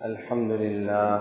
الحمد لله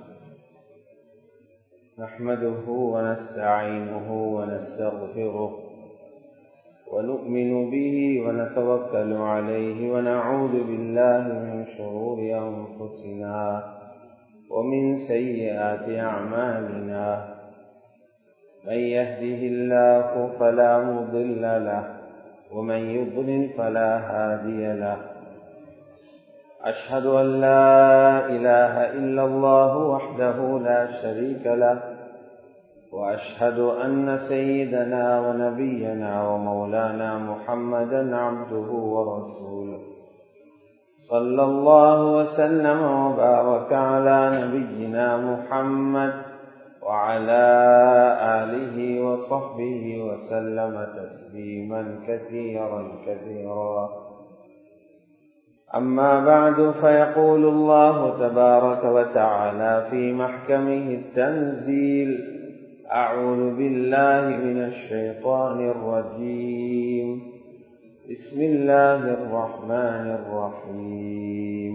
نحمده ونستعينه ونستغفره ونؤمن به ونتوكل عليه ونعوذ بالله من شرور أنفسنا ومن سيئات أعمالنا من يهده الله فلا مضل له ومن يضلل فلا هادي له أشهد أن لا إله إلا الله وحده لا شريك له وأشهد أن سيدنا ونبينا ومولانا محمدا عبده ورسوله صلى الله وسلم وبارك على نبينا محمد وعلى آله وصحبه وسلم تسليما كثيرا كثيرا أما بعد فيقول الله تبارك وتعالى في محكمه التنزيل أعوذ بالله من الشيطان الرجيم بسم الله الرحمن الرحيم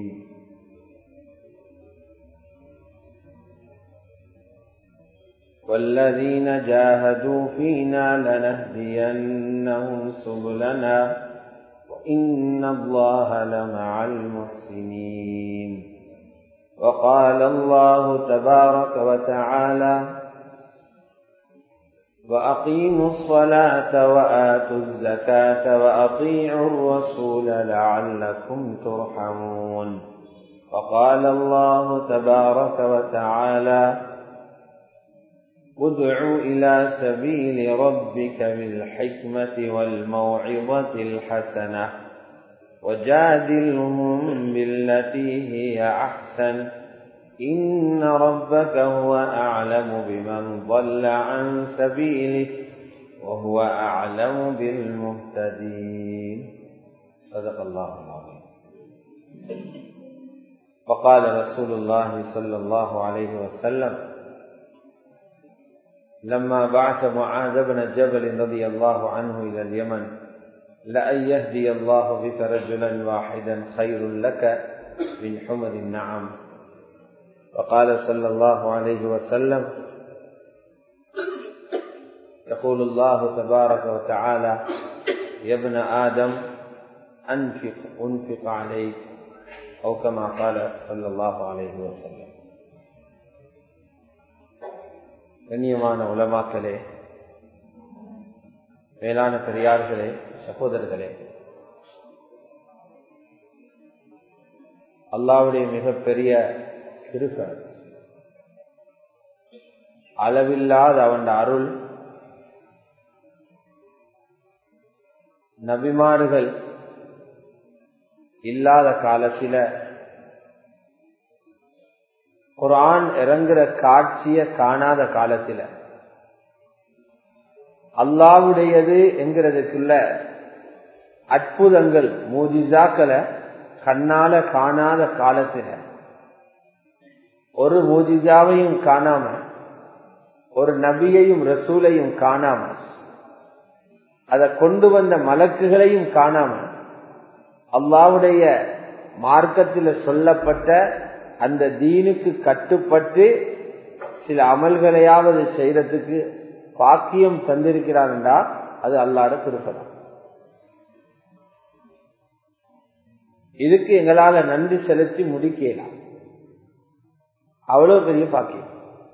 والذين جاهدوا فينا لنهدينهم سبلنا وإن الله لمع المحسنين وقال الله تبارك وتعالى وأقيموا الصلاة وآتوا الزكاة وأطيعوا الرسول لعلكم ترحمون وقال الله تبارك وتعالى ادع إلى سبيل ربك بالحكمة والموعظة الحسنة وجادلهم بالتي هي أحسن إن ربك هو أعلم بمن ضل عن سبيله وهو أعلم بالمهتدين صدق الله العظيم وقال رسول الله صلى الله عليه وسلم لما بعث معاذ بن جبل رضي الله عنه إلى اليمن لأن يهدي الله بك رجلا واحدا خير لك من حمر النعم وقال صلى الله عليه وسلم يقول الله تبارك وتعالى يا ابن آدم أنفق أنفق عليك أو كما قال صلى الله عليه وسلم கண்ணியமான உலமாக்களே மேலான பெரியார்களே சகோதரர்களே அல்லாவுடைய மிகப்பெரிய கிருக்க அளவில்லாத அவன் அருள் நபிமார்கள் இல்லாத காலத்தில குரான் இறங்குற காட்சிய காணாத காலத்தில அல்லாவுடையது என்கிறதுக்குள்ள அற்புதங்கள் மூஜிசாக்களை கண்ணால காணாத காலத்தில ஒரு மூஜிஜாவையும் காணாம ஒரு நபியையும் ரசூலையும் காணாம அதை கொண்டு வந்த மலக்குகளையும் காணாம அல்லாவுடைய மார்க்கத்தில் சொல்லப்பட்ட அந்த தீனுக்கு கட்டுப்பட்டு சில அமல்களையாவது செய்யறதுக்கு பாக்கியம் தந்திருக்கிறான்டா அது அல்லாட திருப்பதான் இதுக்கு எங்களால நன்றி செலுத்தி முடிக்கலாம் அவ்வளவு பெரிய பாக்கியம்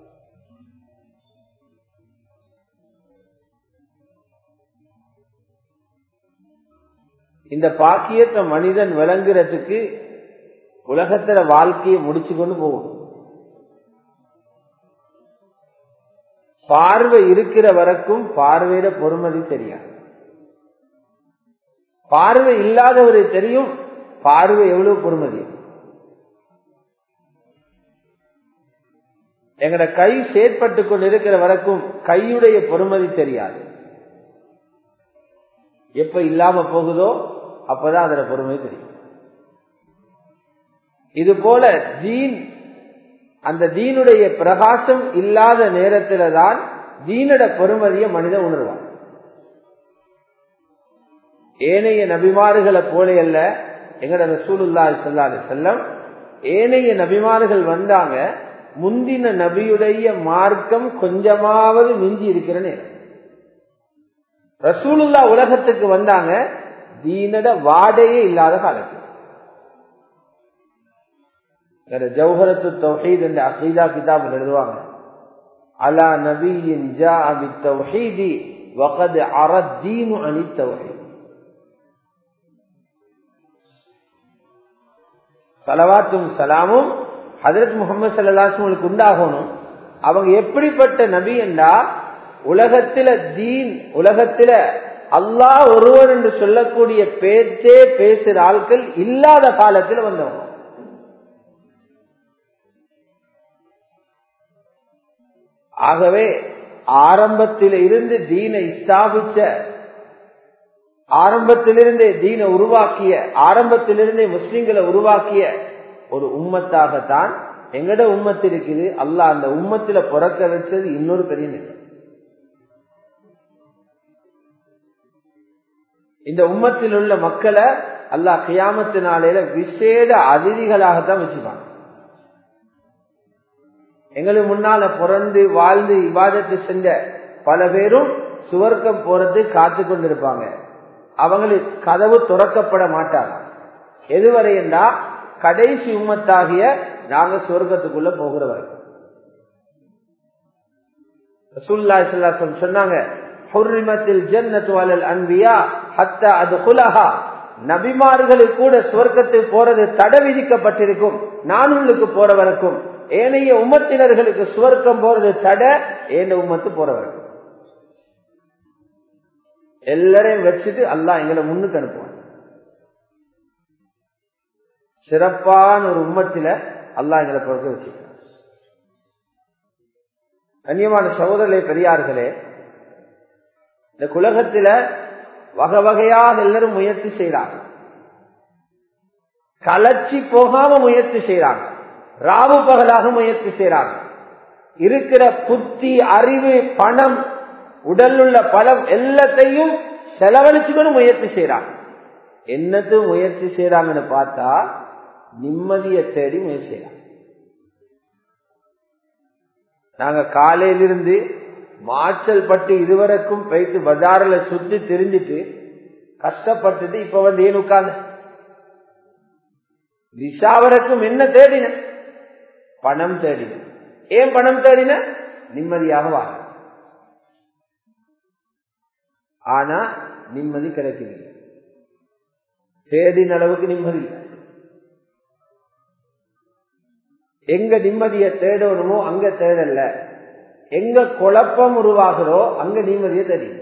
இந்த பாக்கியத்தை மனிதன் விளங்குறதுக்கு உலகத்துல வாழ்க்கையை முடிச்சு கொண்டு போகும் பார்வை இருக்கிற வரைக்கும் பார்வையில பொறுமதி தெரியாது பார்வை இல்லாதவரை தெரியும் பார்வை எவ்வளவு பொறுமதி எங்கட கை செயற்பட்டு கொண்டு இருக்கிற வரைக்கும் கையுடைய பொறுமதி தெரியாது எப்ப இல்லாம போகுதோ அப்பதான் அதோட பொறுமை தெரியும் இது போல ஜீன் அந்த தீனுடைய பிரகாசம் இல்லாத நேரத்தில தான் தீனோட பெருமதிய மனிதன் உணர்வான் ஏனைய நபிமாறுகளை போல அல்ல எங்கட ரசூலுல்லா சல்லாஹ் செல்லம் ஏனைய நபிமார்கள் வந்தாங்க முந்தின நபியுடைய மார்க்கம் கொஞ்சமாவது மிஞ்சி இருக்கிற நேரம் ரசூலுல்லா உலகத்துக்கு வந்தாங்க தீனட வாடையே இல்லாத காலத்தில் ஜௌஹரத்து தௌஹீத் என்ற அகீதா கிதாபில் எழுதுவாங்க அலா நபியின் ஜா அபி தௌஹீதி வகது அரத்தீனு அணி தௌஹீத் சலவாத்தும் சலாமும் ஹதரத் முகமது சல்லாஸ்மலுக்கு உண்டாகணும் அவங்க எப்படிப்பட்ட நபி என்றா உலகத்தில தீன் உலகத்தில அல்லாஹ் ஒருவர் என்று சொல்லக்கூடிய பேச்சே பேசுற ஆட்கள் இல்லாத காலத்தில் வந்தவங்க ஆகவே ஆரம்பத்தில் இருந்து தீனை ஸ்தாபிச்ச ஆரம்பத்திலிருந்தே தீனை உருவாக்கிய ஆரம்பத்திலிருந்தே முஸ்லிம்களை உருவாக்கிய ஒரு உம்மத்தாகத்தான் எங்கட உம்மத்து இருக்குது அல்லாஹ் அந்த உம்மத்தில பிறக்க வச்சது இன்னொரு பெரிய நிலை இந்த உம்மத்தில் உள்ள மக்களை அல்லாஹ் கியாமத்து நாளையில விசேட அதிதிகளாகத்தான் வச்சுப்பாங்க எங்களுக்கு முன்னால பிறந்து வாழ்ந்து இபாதத்து செஞ்ச பல பேரும் சுவர்க்கம் போறது காத்து கொண்டிருப்பாங்க அவங்களுக்கு கதவு துறக்கப்பட மாட்டாங்க எதுவரை என்றா கடைசி உம்மத்தாகிய நாங்க சுவர்க்கத்துக்குள்ள போகிற வரைக்கும் சொன்னாங்க நபிமார்களுக்கு கூட சுவர்க்கத்துக்கு போறது தடை விதிக்கப்பட்டிருக்கும் நானுளுக்கு போற வரைக்கும் ஏனைய உம்மத்தினர்களுக்கு சுவர்க்கம் போறது தடை ஏன உம்மத்து போற வரைக்கும் எல்லாரையும் வச்சுட்டு அல்லா எங்களை முன்னுக்கு அனுப்புவான் சிறப்பான ஒரு உம்மத்தில அல்லா எங்களை பொறுக்க வச்சுக்கிறான் கண்ணியமான சகோதரர்களே பெரியார்களே இந்த குலகத்தில வகை வகையாக எல்லாரும் முயற்சி செய்யறாங்க கலச்சி போகாம முயற்சி செய்யறாங்க ராவு பகலாக முயற்சி செய்யறாங்க இருக்கிற புத்தி அறிவு பணம் உடல் உள்ள பலம் எல்லாத்தையும் செலவழிச்சுக்கணும் முயற்சி செய்யறாங்க என்னத்து முயற்சி செய்யறாங்கன்னு பார்த்தா நிம்மதியை தேடி முயற்சி செய்யறாங்க நாங்க காலையிலிருந்து மாச்சல் பட்டு இதுவரைக்கும் போயிட்டு பஜாரில் சுத்தி தெரிஞ்சிட்டு கஷ்டப்பட்டுட்டு இப்ப வந்து ஏன் உட்கார்ந்து விசாவரக்கும் என்ன தேடின பணம் தேடின ஏன் பணம் தேடின நிம்மதியாக வாழ ஆனா நிம்மதி கிடைக்கவில்லை தேடின அளவுக்கு நிம்மதி இல்லை எங்க நிம்மதியை தேடணுமோ அங்க தேடல எங்க குழப்பம் உருவாகிறோ அங்க நிம்மதியை தெரியும்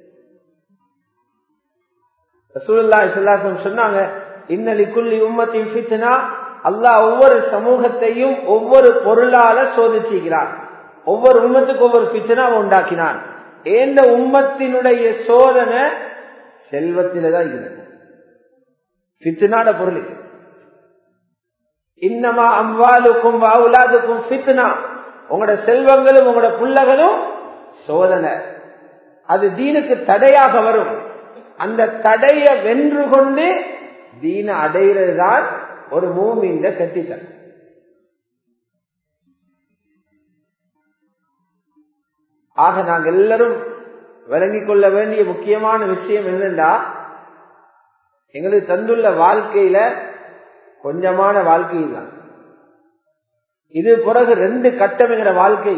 சொன்னாங்க இன்னலிக்குள்ளி உம்மத்தின் பித்தனா அல்லாஹ் ஒவ்வொரு சமூகத்தையும் ஒவ்வொரு பொருளால சோதிச்சுகிறான் ஒவ்வொரு உம்மத்துக்கு ஒவ்வொரு பித்தனாவை உண்டாக்கினான் ஏந்த உம்மத்தினுடைய சோதனை செல்வத்தில தான் இருக்கிறது பித்தனாட பொருள் இன்னமா அம்வாலுக்கும் வாவுலாதுக்கும் பித்னா உங்களோட செல்வங்களும் உங்களோட புள்ளகளும் சோதனை அது தீனுக்கு தடையாக வரும் அந்த தடைய வென்று கொண்டு தீன அடைகிறது தான் ஒரு மூமிந்த கட்டித்தன் ஆக நாங்கள் எல்லாரும் விளங்கிக் கொள்ள வேண்டிய முக்கியமான விஷயம் என்னென்றா எங்களுக்கு தந்துள்ள வாழ்க்கையில கொஞ்சமான வாழ்க்கை தான் இது பிறகு ரெண்டு கட்டமைங்கிற வாழ்க்கை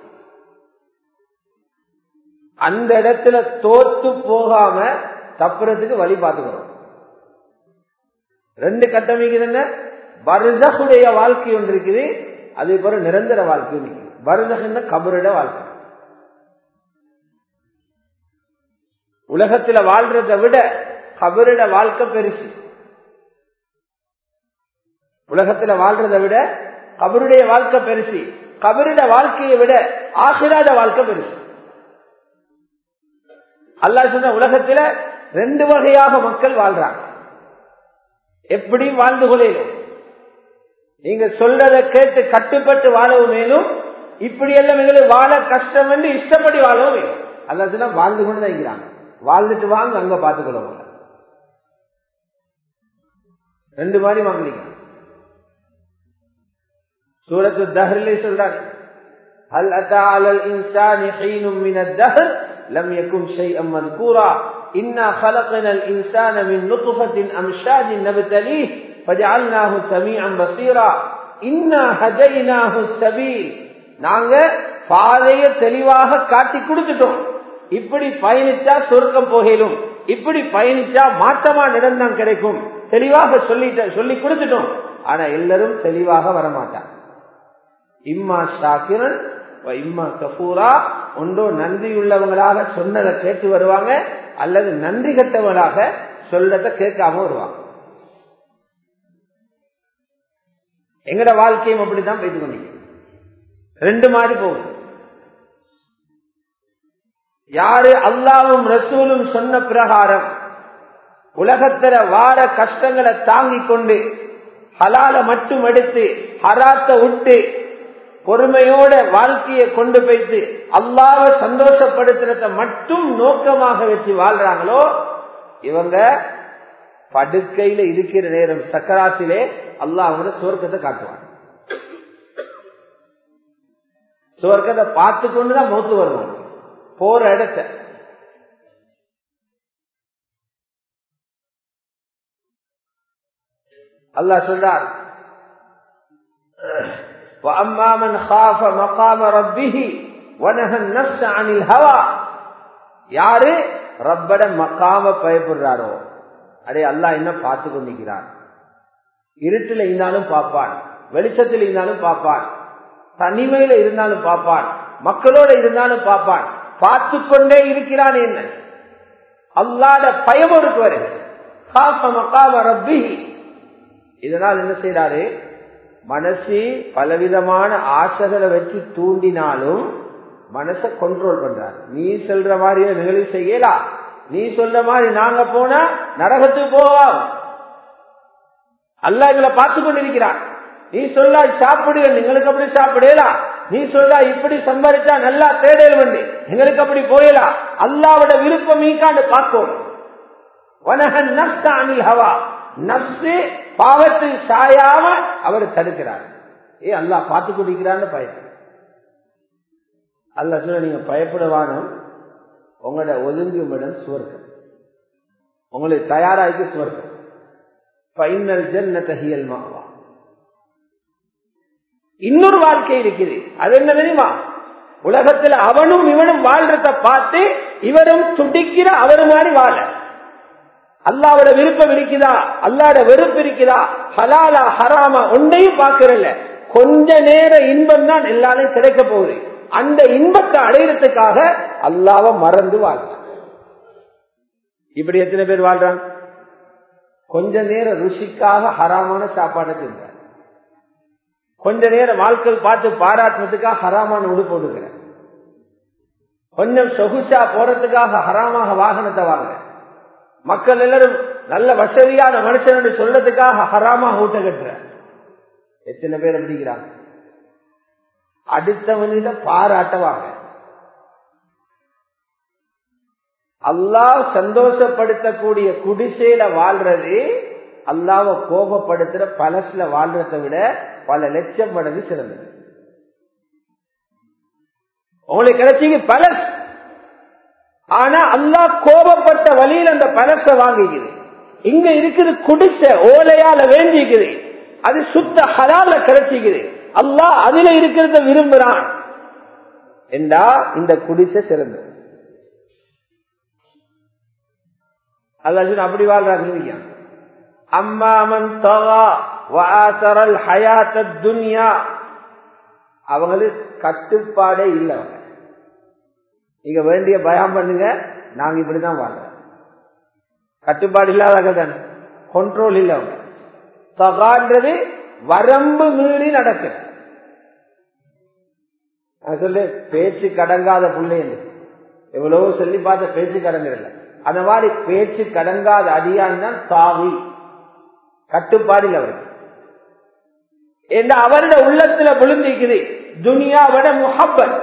அந்த இடத்துல தோத்து போகாம தப்புறதுக்கு வழி பார்த்துக்கிறோம் ரெண்டு கட்டமைக்குது என்ன பருதகுடைய வாழ்க்கை ஒன்று இருக்குது அதே போல நிரந்தர வாழ்க்கை இருக்குது பருதகுன்னா கபருட வாழ்க்கை உலகத்துல வாழ்றதை விட கபருட வாழ்க்கை பெருசு உலகத்துல வாழ்றதை விட கபருடைய வாழ்க்கை பெருசு கபருட வாழ்க்கையை விட ஆசிராட வாழ்க்கை பெருசு அல்லா சொன்ன உலகத்துல ரெண்டு வகையாக மக்கள் வாழ்றாங்க எப்படி வாழ்ந்து கொள்ளையிலும் நீங்க சொல்றதை கேட்டு கட்டுப்பட்டு வாழவும் மேலும் இப்படி எல்லாம் எங்களுக்கு வாழ கஷ்டம் என்று இஷ்டப்படி வாழவும் வேணும் அல்லா சொன்னா வாழ்ந்து கொண்டு தான் இருக்கிறாங்க வாழ்ந்துட்டு வாங்க அங்க பார்த்துக்கொள்ளுவாங்க ரெண்டு மாதிரி வாங்கலீங்க சூரத்து தஹரிலே சொல்றாங்க هل أتى على الإنسان حين من الدهر لم يكن شيئا مذكورا إنا خلقنا الإنسان من نطفة أمشاج نبتليه فجعلناه سميعا بصيرا إنا هديناه السبيل நாங்க பாதைய தெளிவாக காட்டி கொடுத்துட்டோம் இப்படி பயணிச்சா சொர்க்கம் போகலும் இப்படி பயணிச்சா மாற்றமா நடந்தான் கிடைக்கும் தெளிவாக சொல்லிட்ட சொல்லி கொடுத்துட்டோம் ஆனா எல்லாரும் தெளிவாக வரமாட்டான் இம்மா ஷாக்கிரன் இம்மா கபூரா ஒன்றோ நன்றி உள்ளவங்களாக சொன்னதை கேட்டு வருவாங்க அல்லது நன்றி கட்டவங்களாக சொல்லதை கேட்காம வருவாங்க எங்கட வாழ்க்கையும் அப்படித்தான் போய்த்து கொண்டீங்க ரெண்டு மாதிரி போகுது யாரு அல்லாவும் ரசூலும் சொன்ன பிரகாரம் உலகத்தில வார கஷ்டங்களை தாங்கிக் கொண்டு ஹலால மட்டும் எடுத்து ஹராத்த விட்டு பொறுமையோட வாழ்க்கையை கொண்டு போய்த்து அல்லாவை சந்தோஷப்படுத்துறத மட்டும் நோக்கமாக வச்சு வாழ்றாங்களோ இவங்க படுக்கையில இருக்கிற நேரம் சக்கராத்திலே அல்லாஹ் அவங்க சுவர்க்கத்தை காட்டுவாங்க சுவர்க்கத்தை பார்த்து கொண்டுதான் மௌத்து வருவாங்க போற இடத்த அல்லாஹ் சொல்றார் وأما من خاف مقام ربه ونهى النفس عن الهوى யாரு ரப்பட மக்காம பயப்படுறாரோ அடே அல்லாஹ் என்ன பார்த்து கொண்டிருக்கிறான் இருட்டில் இருந்தாலும் பார்ப்பான் வெளிச்சத்தில் இருந்தாலும் பார்ப்பான் தனிமையில இருந்தாலும் பார்ப்பான் மக்களோட இருந்தாலும் பார்ப்பான் பார்த்து கொண்டே இருக்கிறான் என்ன அல்லாத பயம் ஒருக்கு வருகிறது இதனால் என்ன செய்யறாரு மனசு பலவிதமான ஆசைகளை வச்சு தூண்டினாலும் மனசை கண்ட்ரோல் பண்றாரு நீ சொல்ற மாதிரி நிகழ்வு செய்யலாம் நீ சொல்ற மாதிரி நாங்க போனா நரகத்துக்கு போவோம் அல்ல எங்களை பார்த்து கொண்டிருக்கிறான் நீ சொல்ல சாப்பிடுங்க எங்களுக்கு அப்படி சாப்பிடலாம் நீ சொல்ல இப்படி சம்பாதிச்சா நல்லா தேடல் வந்து எங்களுக்கு அப்படி போயலாம் அல்லாவோட விருப்பம் மீக்காண்டு பார்க்கும் வனகன் நப்ச அனில் ஹவா நப்சு பாவத்தில் சாயாம அவர் தடுக்கிறார் ஏ அல்லா பார்த்து கொண்டிருக்கிறான்னு பயப்பட அல்ல சொல்ல நீங்க பயப்படுவானும் உங்களோட ஒதுங்கும் இடம் சுவர்க்கம் உங்களுக்கு தயாராகி சுவர்க்கம் பைனல் ஜன்ன தகியல் மாவா இன்னொரு வாழ்க்கை இருக்குது அது என்ன தெரியுமா உலகத்துல அவனும் இவனும் வாழ்றத பார்த்து இவரும் துடிக்கிற அவரு மாதிரி வாழ அல்லாவோட விருப்பம் இருக்குதா அல்லாட வெறுப்பு இருக்குதா ஹலாலா ஹராமா ஒன்றையும் பார்க்கறல கொஞ்ச நேர இன்பம் தான் எல்லாரும் கிடைக்க போகுது அந்த இன்பத்தை அடையிறதுக்காக அல்லாவ மறந்து வாழ்றான் இப்படி எத்தனை பேர் வாழ்றான் கொஞ்ச நேர ருசிக்காக ஹராமான சாப்பாடை தின்றார் கொஞ்ச நேரம் வாழ்க்கை பார்த்து பாராட்டுறதுக்காக ஹராமான உடு போட்டுக்கிறேன் கொஞ்சம் சொகுசா போறதுக்காக ஹராமாக வாகனத்தை வாங்க மக்கள் எல்லாரும் நல்ல வசதியான மனுஷன் சொல்றதுக்காக ஹராமாக ஊட்ட கட்டுற எத்தனை பேர் அப்படிங்கிறாங்க அடுத்தவனிட பாராட்டவாங்க அல்லாஹ் சந்தோஷப்படுத்தக்கூடிய குடிசையில வாழ்றது அல்லாவ கோபப்படுத்துற பலசுல வாழ்றதை விட பல லட்சம் மடங்கு சிறந்தது உங்களுக்கு கிடைச்சிங்க பலஸ் ஆனா அல்லாஹ் கோபப்பட்ட வழியில் அந்த பலச வாங்கிக்குது இங்க இருக்குது குடிச ஓலையால வேண்டிக்குது அது சுத்த ஹலால கிடைச்சிக்குது அல்லாஹ் அதுல இருக்கிறத விரும்புறான் என்றா இந்த குடிசை சிறந்தது அல்ல அப்படி வாழ்றாங்க அம்மாமன் தவா வாசரல் ஹயாத்த துன்யா அவங்களுக்கு கட்டுப்பாடே இல்லை அவங்க நீங்க வேண்டிய பயம் பண்ணுங்க நாங்க இப்படிதான் வாழ்றோம் கட்டுப்பாடு இல்லாதவங்க தானே கண்ட்ரோல் இல்லை அவங்க தகான்றது வரம்பு மீறி நடக்குது நான் சொல்லு பேச்சு கடங்காத பிள்ளை எவ்வளவோ சொல்லி பார்த்த பேச்சு கடங்குறதில்ல அந்த மாதிரி பேச்சு கடங்காத அடியான் தான் தாவி கட்டுப்பாடு இல்லை அவருக்கு என்று அவருட உள்ளத்துல விழுந்திருக்குது துனியாவோட முஹப்பத்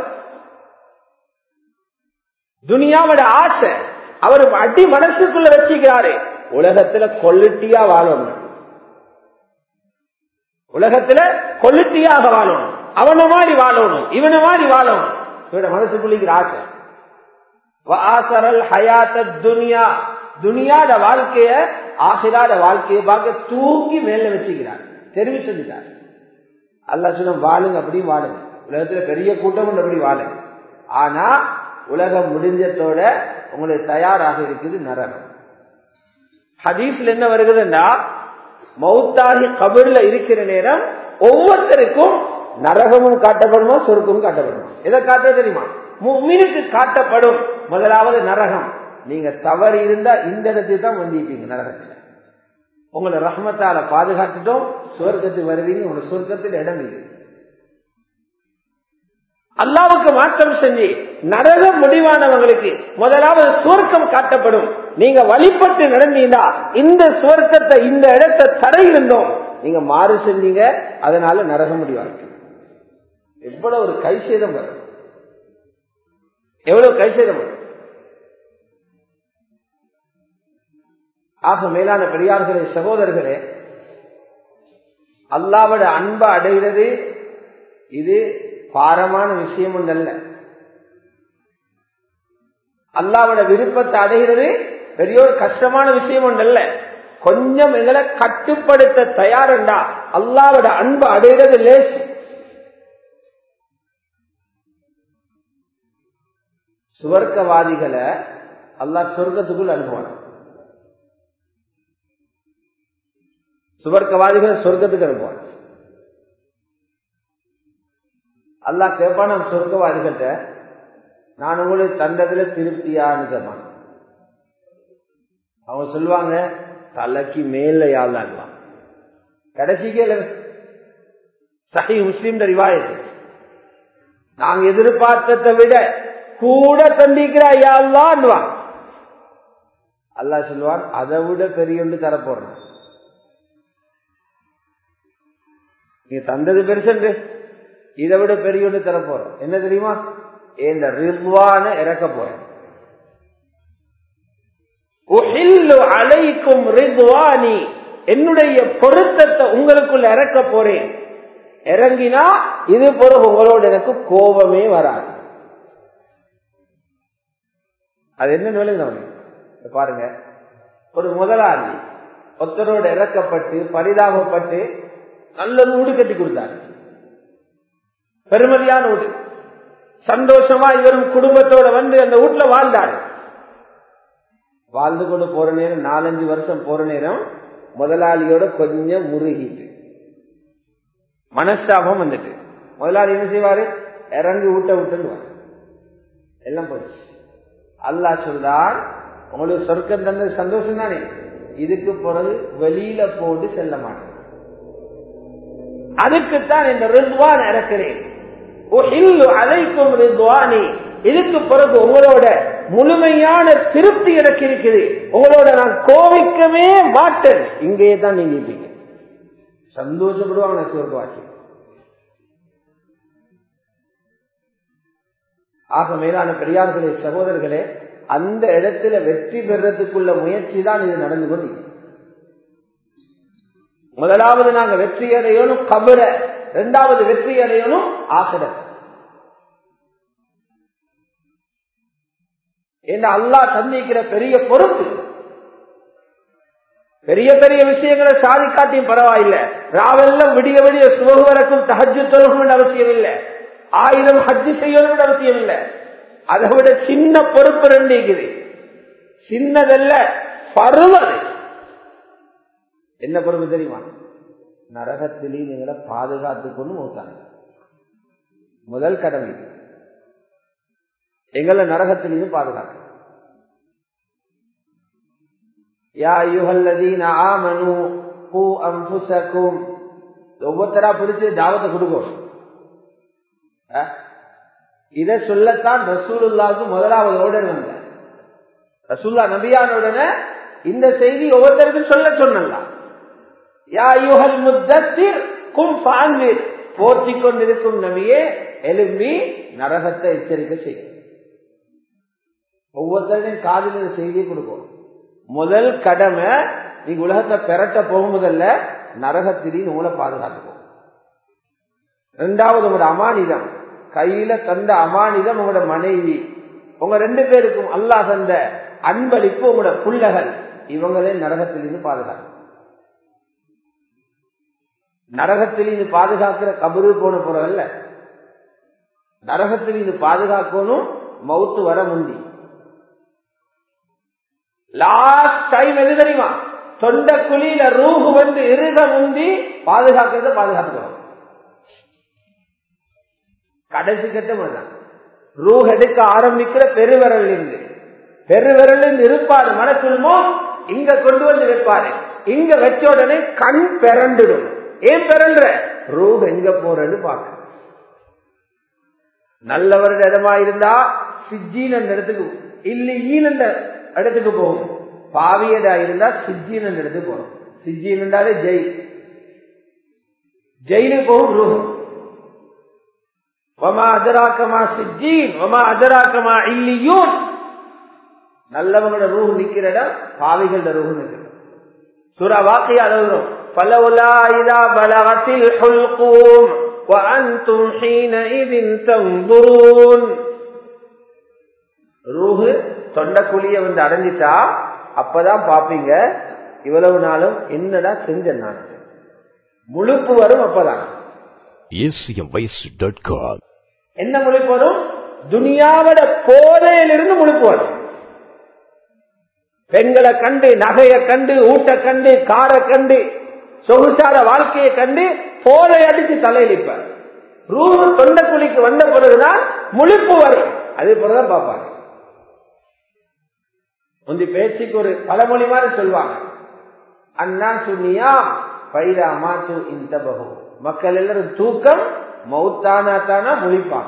துனியாவோட ஆசை அவர் அடி மனசுக்குள்ள வச்சுக்கிறாரு உலகத்துல கொல்லிட்டியா வாழணும் உலகத்துல கொளுத்தியாக வாழணும் அவனை மாதிரி வாழணும் இவனை மாதிரி வாழணும் இவட மனசுக்குள்ளிக்கிற ஆசை வாசரல் ஹயாத்த துனியா துனியாட வாழ்க்கைய ஆசிராட வாழ்க்கையை பார்க்க தூக்கி மேல வச்சுக்கிறார் தெரிவி செஞ்சுட்டார் அல்லா சொன்ன வாழுங்க அப்படி வாழுங்க உலகத்துல பெரிய கூட்டம் அப்படி வாழுங்க ஆனா உலகம் முடிஞ்சத்தோட உங்களுக்கு தயாராக இருக்குது நரகம் ஹதீஸ்ல என்ன வருகிறதுன்னா மௌத்தாகி கபர்ல இருக்கிற நேரம் ஒவ்வொருத்தருக்கும் நரகமும் காட்டப்படுமா சொருக்கமும் காட்டப்படுமா எதை காட்ட தெரியுமா மீனுக்கு காட்டப்படும் முதலாவது நரகம் நீங்க தவறு இருந்தா இந்த இடத்துக்கு தான் வந்திருப்பீங்க நரகத்துல உங்களை ரஹ்மத்தால பாதுகாத்துட்டோம் சுவர்க்கத்துக்கு வருவீங்க உங்க சுவர்க்கத்தில் இடம் இல்லை அல்லாவுக்கு மாற்றம் செஞ்சு நரகம் முடிவானவங்களுக்கு முதலாவது சுவர்க்கம் காட்டப்படும் நீங்க வழிபட்டு நடந்தீங்கன்னா இந்த சுவர்க்கத்தை இந்த இடத்தை தடை இருந்தோம் நீங்க மாறு செஞ்சீங்க அதனால நரகம் முடிவாங்க எவ்வளவு ஒரு கை சேதம் வரும் எவ்வளவு கை சேதம் வரும் ஆக மேலான பெரியார்களே சகோதரர்களே அல்லாவோட அன்பை அடைகிறது இது பாரமான விஷயம் ஒன்றல்ல அல்லாவோட விருப்பத்தை அடைகிறது பெரிய ஒரு கஷ்டமான விஷயம் ஒன்றல்ல கொஞ்சம் எங்களை கட்டுப்படுத்த தயாருண்டா அல்லாவோட அன்பு அடைகிறது லேசு சுவர்க்கவாதிகளை அல்லாஹ் சொர்க்கத்துக்குள் அனுப்புவான் சுவர்க்கவாதிகளை சொர்க்கத்துக்கு அனுப்புவான் அல்லா கேட்பான் நம்ம சொர்க்கவாதிகிட்ட நான் உங்களுக்கு தந்ததுல திருப்தியான்னு கேட்பான் அவங்க சொல்லுவாங்க தலைக்கு மேல யாழ்லாங்குவான் கடைசிக்கே சஹி முஸ்லீம் ரிவாயத்து நாங்க எதிர்பார்த்ததை விட கூட தந்திக்கிறா யாழ்லான்வான் அல்லா சொல்லுவான் அதை விட பெரிய ஒன்று தரப்போறேன் நீ தந்தது பெருசன்று இதை விட பெரிய ஒன்று தர போறோம் என்ன தெரியுமா இந்த ரிவ்வான இறக்க போறேன் அழைக்கும் ரித்வானி என்னுடைய பொருத்தத்தை உங்களுக்குள்ள இறக்க போறேன் இறங்கினா இது பிறகு உங்களோட எனக்கு கோபமே வராது அது என்ன நிலை பாருங்க ஒரு முதலாளி ஒருத்தரோடு இறக்கப்பட்டு பரிதாபப்பட்டு நல்ல வீடு கட்டி கொடுத்தாரு பெருமதியான வீடு சந்தோஷமா இவரும் குடும்பத்தோட வந்து அந்த வீட்டுல வாழ்ந்தாரு வாழ்ந்து கொண்டு போற நேரம் நாலஞ்சு வருஷம் போற நேரம் முதலாளியோட கொஞ்சம் முருகிட்டு மனஸ்தாபம் வந்துட்டு முதலாளி என்ன செய்வாரு இறங்கி ஊட்ட விட்டுருவார் எல்லாம் போச்சு அல்லா சொல்றார் உங்களுக்கு சொர்க்கம் தந்தது சந்தோஷம் தானே இதுக்கு பிறகு வெளியில போட்டு செல்ல மாட்டேன் அதுக்குத்தான் இந்த ரித்வான் இறக்கிறேன் அழைக்கும் ரித்வானி இதுக்கு பிறகு உங்களோட முழுமையான திருப்தி எனக்கு இருக்குது உங்களோட நான் கோவிக்கவே மாட்டேன் இங்கேயே தான் நீங்க இருப்பீங்க சந்தோஷப்படுவாங்க சொர்க்கவாசி ஆக மேலான பெரியார்களே சகோதரர்களே அந்த இடத்துல வெற்றி பெறதுக்குள்ள முயற்சி தான் இது நடந்து கொண்டு முதலாவது நாங்க வெற்றி அடையணும் கபர இரண்டாவது வெற்றி அடையணும் ஆசிர என்ன அல்லா சந்திக்கிற பெரிய பொறுப்பு பெரிய பெரிய விஷயங்களை சாதிக்காட்டியும் பரவாயில்லை ராவெல்லாம் விடிய விடிய சுபகுவரக்கும் தஹஜு தொழுகும் அவசியம் இல்லை ஆயிரம் ஹஜ்ஜு செய்யணும் அவசியம் இல்லை அதை விட சின்ன பொறுப்பு ரெண்டு இருக்குது சின்னதல்ல பருவது என்ன பொறுப்பு தெரியுமா நரகத்திலே நீங்களை பாதுகாத்து கொண்டு மூத்தாங்க முதல் கடமை எங்களை நரகத்திலையும் பாதுகாக்க யா யுகல்லதீன ஆமனு பூ அம்புசக்கும் ஒவ்வொருத்தரா பிடிச்சு தாவத்தை கொடுக்கணும் இத சொல்லத்தான் ரசூலுல்லாவுக்கு முதலாவது ஓடர் வந்த ரசூல்லா நபியான உடனே இந்த செய்தி ஒவ்வொருத்தருக்கும் சொல்ல சொன்னலாம் யா யுகல் முத்தத்திர் கும் பான்வீர் போற்றிக் கொண்டிருக்கும் நபியே எலும்பி நரகத்தை எச்சரிக்கை செய்யும் ஒவ்வொருத்தருடையும் காதில் செய்தியை கொடுக்கணும் முதல் கடமை நீங்க உலகத்தை பெறட்ட போகும்போதல்ல நரகத்திலேயும் உங்களை பாதுகாத்துக்கும் இரண்டாவது உங்களோட அமானிதம் கையில தந்த அமானிதம் உங்களோட மனைவி உங்க ரெண்டு பேருக்கும் அல்லாஹ் தந்த அன்பளிப்பு உங்களோட புள்ளகள் இவங்களே நரகத்திலிருந்து பாதுகாக்கும் நரகத்திலிருந்து பாதுகாக்கிற கபரு போன பொருள் நரகத்திலிருந்து பாதுகாக்கணும் மவுத்து வர முந்தி லாஸ்ட் டைம் எது தெரியுமா தொண்ட குழியில ரூஹு வந்து இருக முந்தி பாதுகாக்கிறத பாதுகாத்துக்கிறோம் கடைசி கட்டம் அதுதான் ரூஹ் எடுக்க ஆரம்பிக்கிற பெருவிரல் இருந்து பெருவிரல் இருந்து இருப்பாரு மனசுலமோ இங்க கொண்டு வந்து வைப்பாரு இங்க வச்ச உடனே கண் பிறண்டுடும் ஏன் பிறன்ற ரூஹ் எங்க போறன்னு பாக்க நல்லவருடைய இடமா இருந்தா சிஜின் அந்த இடத்துக்கு இல்லையின் அந்த இடத்துக்கு போகும் பாவியடா இருந்தா சிஜின் அந்த இடத்துக்கு போகும் சிஜின் என்றாலே ஜெய் ஜெயிலுக்கு போகும் ரூஹ் வமா அதராக்கமா சிஜீன் வமா அதராக்கமா இல்லியூன் நல்லவங்களோட ரூஹ் நிக்கிற இடம் பாவிகளோட ரூஹ் நிற்கிற சுரா வாக்கிய அளவுறோம் பலவுலா இதா பலகத்தில் ஹுல்கூம் وأنتم حينئذ تنظرون ரூஹு தொண்டக்குழிய வந்து அடைஞ்சிட்டா அப்பதான் பாப்பீங்க இவ்வளவு நாளும் என்னடா செஞ்ச நான் முழுப்பு வரும் அப்பதான் acmvoice.com என்ன முழுப்பு வரும் துனியாவோட போதையிலிருந்து முழுப்பு வரும் பெண்களை கண்டு நகையை கண்டு ஊட்ட கண்டு காரை கண்டு சொகுசார வாழ்க்கையை கண்டு போதை அடிச்சு தலையிலிப்பார் ரூபு தொண்டக்குழிக்கு வந்த பிறகுதான் முழிப்பு வரும் அதே போலதான் பார்ப்பாங்க முந்தி பேச்சுக்கு ஒரு பழமொழி மாதிரி சொல்லுவாங்க அண்ணா சுனியா பைரா மாசு இந்த பகு மக்கள் எல்லாரும் தூக்கம் மௌத்தானா தானா முழிப்பாங்க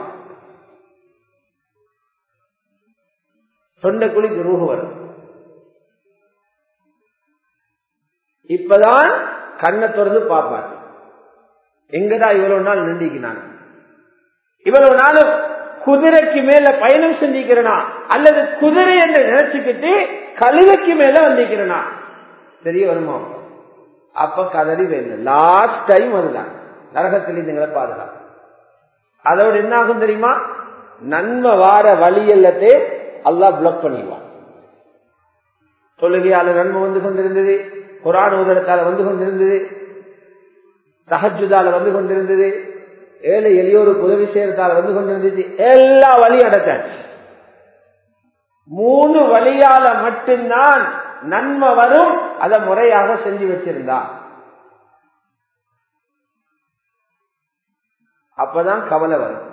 தொண்டக்குழிக்கு ரூஹு வரும் இப்பதான் கண்ணை திறந்து பார்ப்பார் எங்கடா இவ்வளவு நாள் நின்றிக்கினான் இவ்வளவு நாளும் குதிரைக்கு மேல பயணம் செஞ்சிக்கிறனா அல்லது குதிரை என்று நினைச்சுக்கிட்டு கழுதைக்கு மேல வந்திக்கிறனா தெரிய வருமா அப்ப கதறி வேணும் லாஸ்ட் டைம் அதுதான் நரகத்தில் இதுங்களை பாதுகாப்பு அதோட என்ன ஆகும் தெரியுமா நன்மை வார வழி எல்லாத்தே அல்லா பிளாக் பண்ணிடுவான் தொழுகையால நன்மை வந்து கொண்டிருந்தது குரான் உதரத்தால வந்து கொண்டிருந்தது தகஜுதால வந்து கொண்டிருந்தது ஏழை எளியோருக்கு உதவி செய்யறதால வந்து கொண்டிருந்துச்சு எல்லா வழியும் அடைச்சாச்சு மூணு வழியால மட்டும்தான் நன்மை வரும் அதை முறையாக செஞ்சு வச்சிருந்தா அப்பதான் கவலை வரும்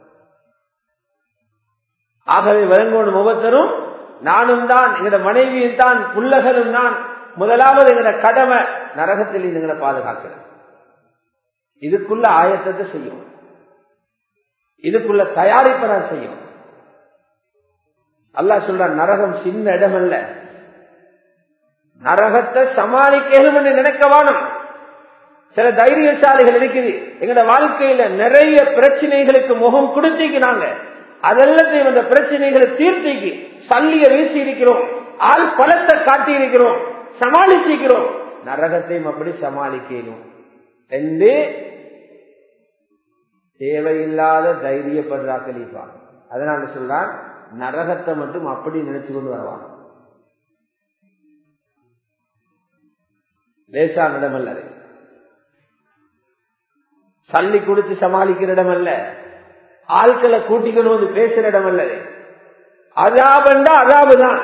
ஆகவே விளங்கோடு முகத்தரும் நானும் தான் எங்களோட மனைவியும் தான் புள்ளகளும் தான் முதலாவது எங்களோட கடமை நரகத்தில் இதுங்களை பாதுகாக்கிறது இதுக்குள்ள ஆயத்தத்தை செய்யும் இதுக்குள்ள தயாரிப்பை செய்யும் அல்லா சொல்ற நரகம் சின்ன இடம் அல்ல நரகத்தை சமாளிக்கணும் என்று நினைக்க வானம் சில தைரியசாலிகள் இருக்குது எங்களோட வாழ்க்கையில நிறைய பிரச்சனைகளுக்கு முகம் கொடுத்திக்கிறாங்க அதெல்லாத்தையும் அந்த பிரச்சனைகளை தீர்த்திக்கு சல்லிய வீசி இருக்கிறோம் ஆள் பலத்தை காட்டி இருக்கிறோம் சமாளிச்சிருக்கிறோம் நரகத்தையும் அப்படி சமாளிக்கணும் என்று தேவையில்லாத தைரியப்படுறாக்கள் இருப்பாங்க அதனால சொல்றான் நரகத்தை மட்டும் அப்படி நினைச்சு கொண்டு வருவாங்க லேசான இடம் அல்ல அது சல்லி கொடுத்து சமாளிக்கிற இடம் அல்ல ஆட்களை கூட்டிக்கணும் வந்து பேசுற இடம் அல்ல அது அதாபண்டா அதாபு தான்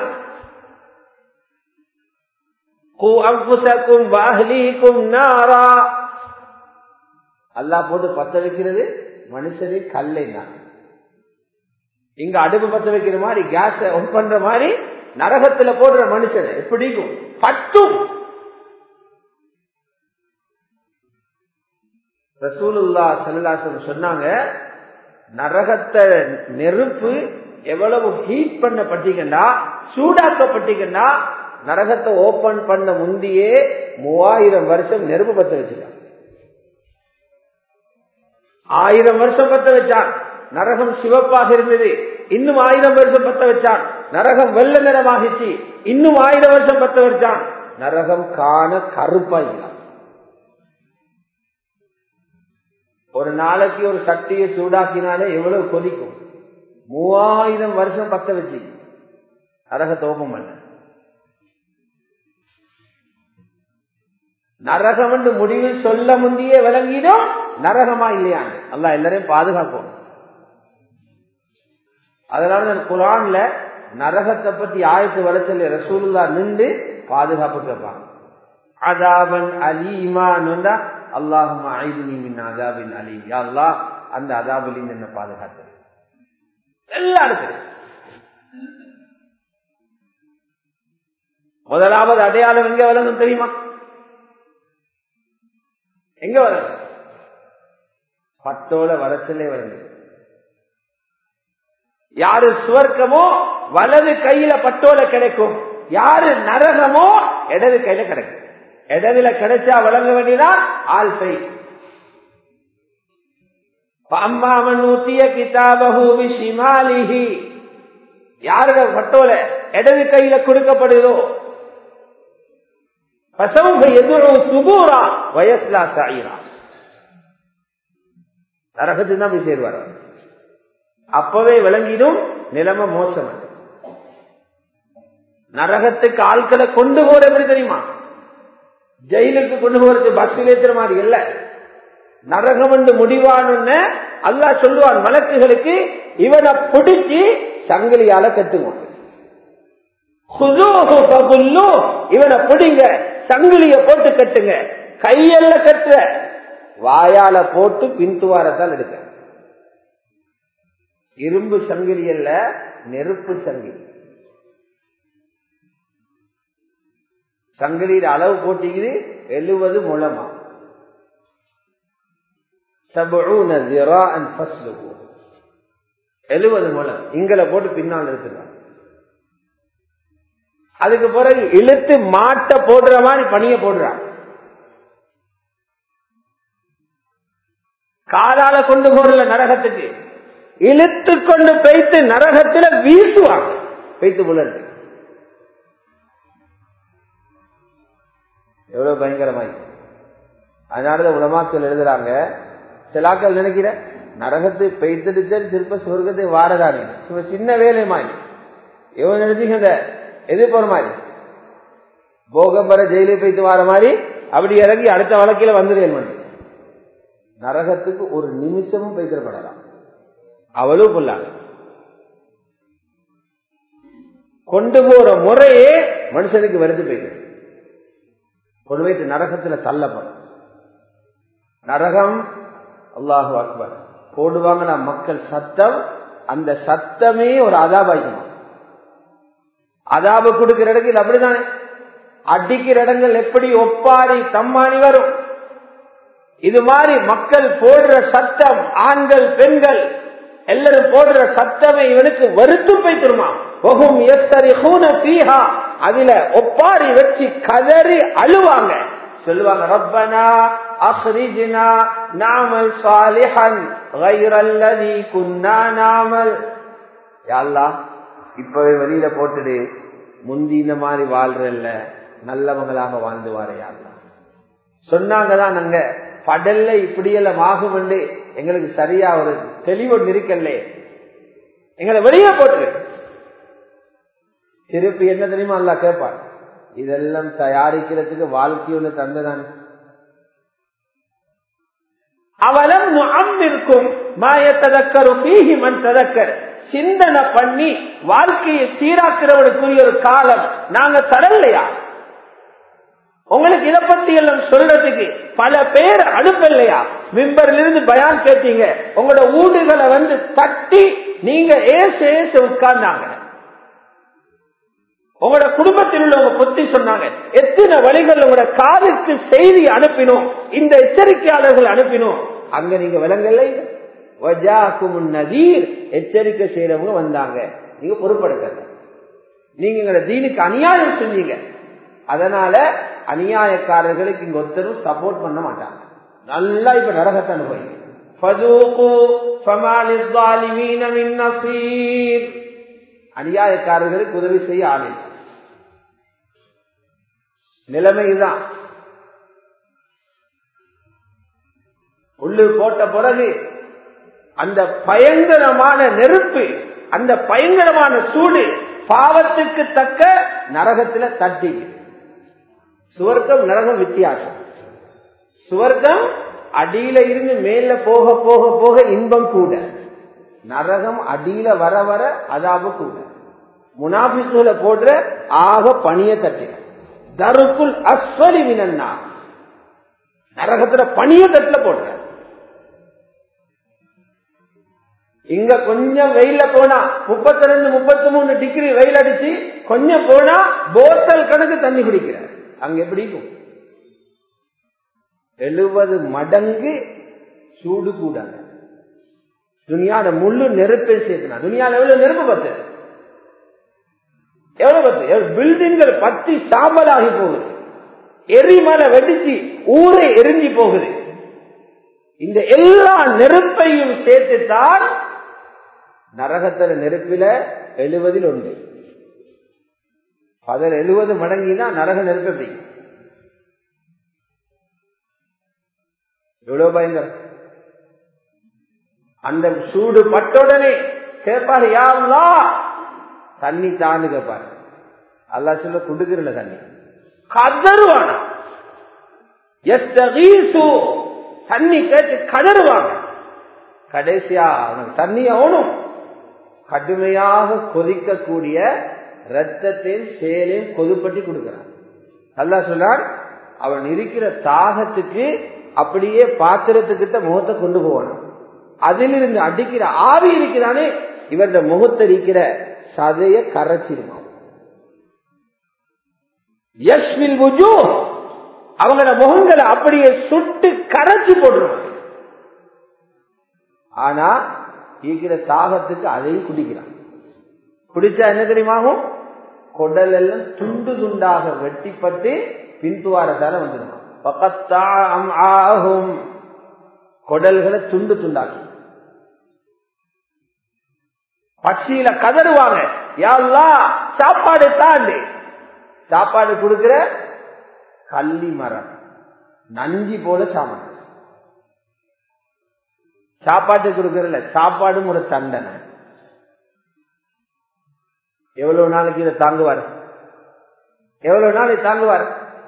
அல்லா போட்டு பத்த வைக்கிறது மனுஷனே கல்லை தான் இங்க அடுப்பு பத்த வைக்கிற மாதிரி கேஸ் ஒன் பண்ற மாதிரி நரகத்துல போடுற மனுஷன் எப்படிக்கும் பத்தும் ரசூலுல்லா செல்லாசன் சொன்னாங்க நரகத்தை நெருப்பு எவ்வளவு ஹீட் பண்ணப்பட்டீங்கன்னா சூடாக்கப்பட்டீங்கன்னா நரகத்தை ஓபன் பண்ண முந்தியே மூவாயிரம் வருஷம் நெருப்பு பத்த வச்சுட்டான் ஆயிரம் வருஷம் பத்த வச்சான் நரகம் சிவப்பாக இருந்தது இன்னும் ஆயிரம் வருஷம் பத்த வச்சான் நரகம் வெள்ள நிறமாகிச்சு இன்னும் ஆயிரம் வருஷம் பத்த வச்சான் நரகம் காண கருப்பாயிலாம் ஒரு நாளைக்கு ஒரு சட்டியை சூடாக்கினாலே எவ்வளவு கொதிக்கும் மூவாயிரம் வருஷம் பத்த வச்சு நரக தோப்பம் பண்ண நரகம் என்று முடிவில் சொல்ல முந்தியே விளங்கிடும் நரகமா இல்லையான்னு அல்லா எல்லாரையும் பாதுகாக்கும் அதனால நான் குரான்ல நரகத்தை பத்தி ஆயத்து வரச்சல் ரசூலுல்லா நின்று பாதுகாப்பு கேட்பாங்க அதாபன் அலீமான் அல்லாஹும் ஐதுனி மின் அதாபின் அலீம் யா அல்லாஹ் அந்த அதாபலின் என்ன பாதுகாத்து எல்லாருக்கும் முதலாவது அடையாளம் எங்க வழங்கும் தெரியுமா எங்க வழங்கும் பட்டோட வரச்சலே வழங்கு யாரு சுவர்க்கமோ வலது கையில பட்டோல கிடைக்கும் யாரு நரகமோ இடது கையில கிடைக்கும் இடதுல கிடைச்சா வழங்க வேண்டியதான் ஆல் பை அம்மாவன் ஊத்திய கிதாபூபி சிமாலிஹி யாரோட பட்டோல இடது கையில கொடுக்கப்படுதோ சுபூரா வயசுலா சாயிரா நரகத்துக்கு தான் போய் சேருவார் அப்பவே விளங்கிடும் நிலைமை மோசம் நரகத்துக்கு ஆட்களை கொண்டு போற எப்படி தெரியுமா ஜெயிலுக்கு கொண்டு போறது பஸ்ஸில் ஏற்றுற மாதிரி இல்ல நரகம் என்று முடிவானு அல்லா சொல்லுவான் மலக்குகளுக்கு இவனை பிடிச்சி சங்கிலியால கட்டுவான் இவனை பிடிங்க சங்கிலிய போட்டு கட்டுங்க கையல்ல கட்டுற வாயால போட்டு பின்துவாரத்தால் எடுக்க இரும்பு சங்கிலி அல்ல நெருப்பு சங்கிலி சங்கிலியில அளவு போட்டிக்குது எழுபது முழமா எழுபது முழம் இங்களை போட்டு பின்னால் எடுத்துருவாங்க அதுக்கு பிறகு இழுத்து மாட்ட போடுற மாதிரி பணிய போடுறான் காலால கொண்டு போறல நரகத்துக்கு இழுத்து கொண்டு பெய்த்து நரகத்துல வீசுவாங்க பெய்த்து புலர்ந்து எவ்வளவு பயங்கரமாய் அதனாலதான் உலமாக்கள் எழுதுறாங்க சிலாக்கள் நினைக்கிற நரகத்தை பெய்த்துட்டு திருப்ப சொர்க்கத்தை வாரதானே சின்ன வேலை மாதிரி எவ்வளவு நினைச்சீங்க எதிர்ப்புற மாதிரி போகம்பர ஜெயிலே போயிட்டு வர மாதிரி அப்படி இறங்கி அடுத்த வழக்கில வந்துடுவேன் நரகத்துக்கு ஒரு நிமிஷமும் பெய்திடப்படலாம் அவளும் கொள்ளாங்க கொண்டு போற முறையே மனுஷனுக்கு வருது போயிட்டு கொண்டு போயிட்டு நரகத்துல தள்ளப்படும் நரகம் அல்லாஹு அக்பர் போடுவாங்க மக்கள் சத்தம் அந்த சத்தமே ஒரு அதாபாய்க்குமா அதாப கொடுக்கிற இடத்தில் அப்படித்தானே அடிக்கிற இடங்கள் எப்படி ஒப்பாரி தம்மானி வரும் இது மாதிரி மக்கள் போடுற சத்தம் ஆண்கள் பெண்கள் எல்லாரும் போடுற சத்தமே இவனுக்கு வருத்து போய்த்திருமா அதுல ஒப்பாரி வச்சு கதறி அழுவாங்க சொல்லுவாங்க ரப்பனா அஹ்ரிஜ்னா நாமல் சாலிஹன் கைரல்லதி குன்னா நாமல் யாழ்லா இப்பவே வெளியில போட்டுடு முந்தி இந்த மாதிரி வாழ்றல்ல நல்லவங்களாக வாழ்ந்து வாரையாள்லா சொன்னாங்கதான் நாங்க படல்ல இப்படியெல்லாம் ஆகும் எங்களுக்கு சரியா ஒரு தெளிவு இருக்கல்ல எங்களை வெளியே போட்டு திருப்பி என்ன தெரியுமா அல்ல கேட்பான் இதெல்லாம் தயாரிக்கிறதுக்கு வாழ்க்கை ஒண்ணு தந்ததான் அவலம் அம்பிற்கும் மாயத்ததக்கரு பீகி மண் ததக்கர் சிந்தனை பண்ணி வாழ்க்கையை சீராக்கிறவனுக்குரிய ஒரு காலம் நாங்க தரலையா உங்களுக்கு இதை பத்தி எல்லாம் சொல்றதுக்கு பல பேர் அனுப்பலையா மிம்பர்ல இருந்து பயான் கேட்டீங்க உங்களோட ஊடுகளை வந்து தட்டி நீங்க ஏச ஏச உட்கார்ந்தாங்க உங்களோட குடும்பத்தில் உள்ளவங்க பொத்தி சொன்னாங்க எத்தனை வழிகள் உங்களோட காதுக்கு செய்தி அனுப்பினோம் இந்த எச்சரிக்கையாளர்கள் அனுப்பினோம் அங்க நீங்க விலங்கல்ல நதீர் எச்சரிக்கை செய்யறவங்க வந்தாங்க நீங்க பொறுப்படுத்த நீங்க எங்களோட தீனுக்கு அநியாயம் செஞ்சீங்க அதனால அநியாயக்காரர்களுக்கு இங்க ஒருத்தரும் சப்போர்ட் பண்ண மாட்டாங்க நல்லா இப்ப நரகத்தை அனுபவி அநியாயக்காரர்களுக்கு உதவி செய்ய ஆளு நிலைமைதான் உள்ளு போட்ட பிறகு அந்த பயங்கரமான நெருப்பு அந்த பயங்கரமான சூடு பாவத்துக்கு தக்க நரகத்துல தட்டி சுவர்க்கம் நரகம் வித்தியாசம் சுவர்க்கம் அடியில இருந்து மேல போக போக போக இன்பம் கூட நரகம் அடியில வர வர அதாபு கூட முனாபிசுல போடுற ஆக பணிய தட்டி தருக்குள் அஸ்வலி வினன்னா நரகத்துல பணிய தட்டுல போடுற இங்க கொஞ்சம் வெயில போனா முப்பத்தி ரெண்டு முப்பத்தி மூணு டிகிரி வெயில் அடிச்சு கொஞ்சம் போனா போத்தல் கணக்கு தண்ணி குடிக்கிற அங்க எப்படி இருக்கும் எழுபது மடங்கு சூடு கூட துணியால முள்ளு நெருப்பை சேர்க்கணும் துணியால எவ்வளவு நெருப்பு பத்து எவ்வளவு பத்து பில்டிங்கள் பத்தி சாம்பலாகி போகுது எரிமலை வெடிச்சு ஊரை எரிஞ்சு போகுது இந்த எல்லா நெருப்பையும் சேர்த்துத்தான் நரகத்தர நெருப்பில எழுவதில் ஒன்று அதில் எழுபது மடங்கினா நரக நெருப்பு எப்படி எவ்வளவு பயங்கரம் அந்த சூடு பட்டோடனே கேட்பாரு யாருலா தண்ணி தாண்டு கேட்பாரு அல்லா சொல்ல குடுக்கிறல தண்ணி கதருவான தண்ணி கேட்டு கதருவாங்க கடைசியா அவனுக்கு தண்ணி ஆகணும் கடுமையாக கொதிக்கக்கூடிய ரத்தத்தையும் சேலையும் கொதுப்பட்டி கொடுக்கிறான் அல்லா சொன்னார் அவன் இருக்கிற தாகத்துக்கு அப்படியே பாத்திரத்துக்கிட்ட முகத்தை கொண்டு போவான் அதிலிருந்து அடிக்கிற ஆவி இருக்கிறானே இவருடைய முகத்தை இருக்கிற சதைய கரைச்சிருமா யஷ்வில் புஜு அவங்களோட முகங்களை அப்படியே சுட்டு கரைச்சி போட்டுருவாங்க ஆனா இருக்கிற தாகத்துக்கு அதையும் குடிக்கிறான் குடிச்சா என்ன தெரியுமாகும் குடல் எல்லாம் துண்டு துண்டாக வெட்டிப்பட்டு பின்துவாரத்தால வந்துடுமா பக்கத்தாகும் குடல்களை துண்டு துண்டாக்கி பட்சியில கதறுவாங்க யாழ்லா சாப்பாடு தாண்டு சாப்பாடு கொடுக்கிற கள்ளி மரம் நஞ்சி போல சாமான் சாப்பாட்டு கொடுக்கறல சாப்பாடும் ஒரு தண்டனை எவ்வளவு நாளைக்கு இதை தாங்குவார் எவ்வளவு நாளைக்கு தாங்குவார்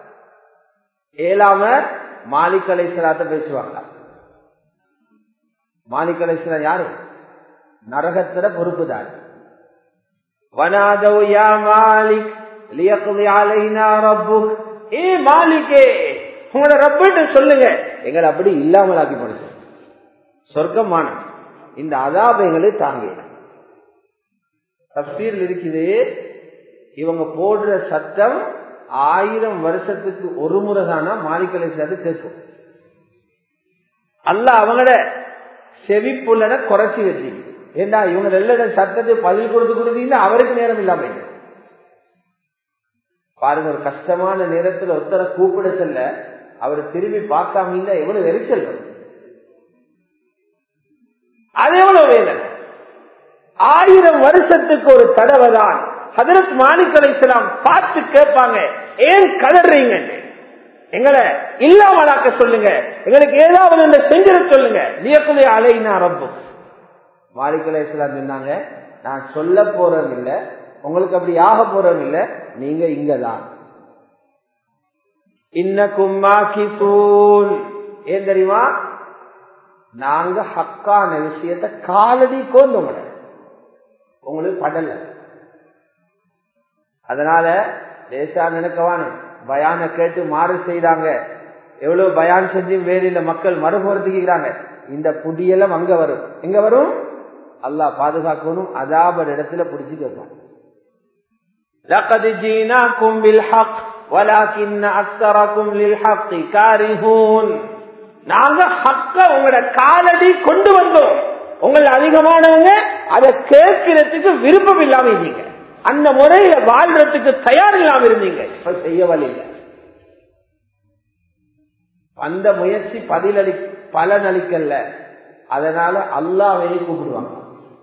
ஏழாம மாலிக் அலைசலாத்த பேசுவாங்க மாலிக் அலைசலாம் யாரு நரகத்திர பொறுப்புதார் வனாதவ் யா மாலிக் லியக்குதி அலைனா ரப்புக் ஏ மாலிகே உங்களோட ரப்பிட்டு சொல்லுங்க எங்களை அப்படி இல்லாமலாக்கி போடுச்சு சொர்க்கமான இந்த அதாபங்களை தாங்க தப்சீரில் இருக்குது இவங்க போடுற சத்தம் ஆயிரம் வருஷத்துக்கு ஒரு முறை தானா மாலிக்கலை சேர்த்து கேட்கும் அல்ல அவங்களோட செவிப்புள்ளன குறைச்சி வச்சு ஏண்டா இவங்க எல்லா சத்தத்தை பதில் கொடுத்து கொடுத்தீங்கன்னா அவருக்கு நேரம் இல்லாம பாருங்க ஒரு கஷ்டமான நேரத்தில் ஒருத்தரை கூப்பிட செல்ல அவர் திரும்பி பார்க்காம இருந்தா எவ்வளவு எரிச்சல் வரும் அது எவ்வளவு வேதனை ஆயிரம் வருஷத்துக்கு ஒரு தடவை தான் ஹதரத் மாலிக் அலைசலாம் பார்த்து கேட்பாங்க ஏன் கதறீங்க எங்களை இல்லாமலாக்க சொல்லுங்க எங்களுக்கு ஏதாவது இந்த செஞ்சிட சொல்லுங்க நியக்குலே அலைனா ரப்பு மாலிக் அலைசலாம் சொன்னாங்க நான் சொல்ல போறோம் இல்ல உங்களுக்கு அப்படி ஆக போறோம் இல்ல நீங்க இங்கதான் இன்னக்கும் ஏன் தெரியுமா நாங்க ஹக்கான விஷயத்த காலடி கோர்ந்தோம் உங்களுக்கு படல அதனால லேசா நினைக்கவானு பயான கேட்டு மாறு செய்தாங்க எவ்வளவு பயான் செஞ்சு வேலையில மக்கள் மறுபுறத்துக்கிறாங்க இந்த புடியெல்லாம் அங்க வரும் எங்க வரும் அல்லாஹ் பாதுகாக்கணும் அதாபர் இடத்துல பிடிச்சு கேட்பான் لقد جئناكم بالحق ولكن اكثركم للحق كارهون நாங்க ஹக்க உங்களோட காலடி கொண்டு வந்தோம் உங்கள் அதிகமானவங்க அதை கேட்கிறதுக்கு விருப்பம் இல்லாம இருந்தீங்க அந்த முறையில வாழ்றதுக்கு தயார் இல்லாம இருந்தீங்க இப்ப செய்ய வழி அந்த முயற்சி பதிலளி பலன் அளிக்கல அதனால அல்லாவையே கூப்பிடுவாங்க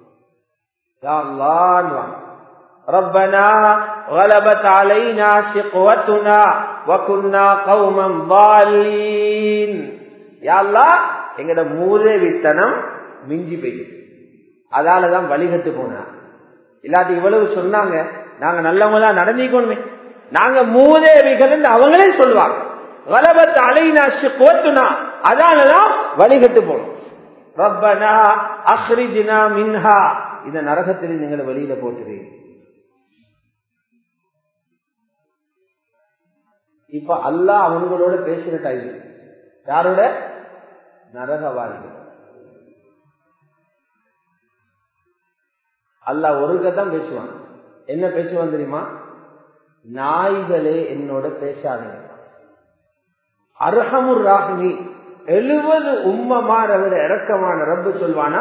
ربنا غلبت علينا شقوتنا وكنا قوما ضالين يا الله எங்கட மூதேவித்தனம் மிஞ்சி போயிடுச்சு அதாலதான் வழிகட்டு போனா இல்லாட்டி இவ்வளவு சொன்னாங்க நாங்க நல்லவங்களா நடந்திக்கணுமே நாங்க மூதேவிகள் அவங்களே சொல்லுவாங்க வலபத் அலைனா கோத்துனா அதாலதான் வழிகட்டு போனோம் ரப்பனா அஹ்ரிஜினா மின்ஹா இந்த நரகத்தில் நீங்களை வெளியில போட்டுறீங்க இப்ப அல்லாஹ் அவங்களோட பேசுற டைம் யாரோட நரகவாதிகள் அல்லாஹ் ஒரு தான் பேசுவான் என்ன பேசுவான் தெரியுமா நாய்களே என்னோட பேசாதீங்க அர்ஹமுர் ராஹிமி எழுபது உம்மமார் அவர் இறக்கமான ரப்பு சொல்வானா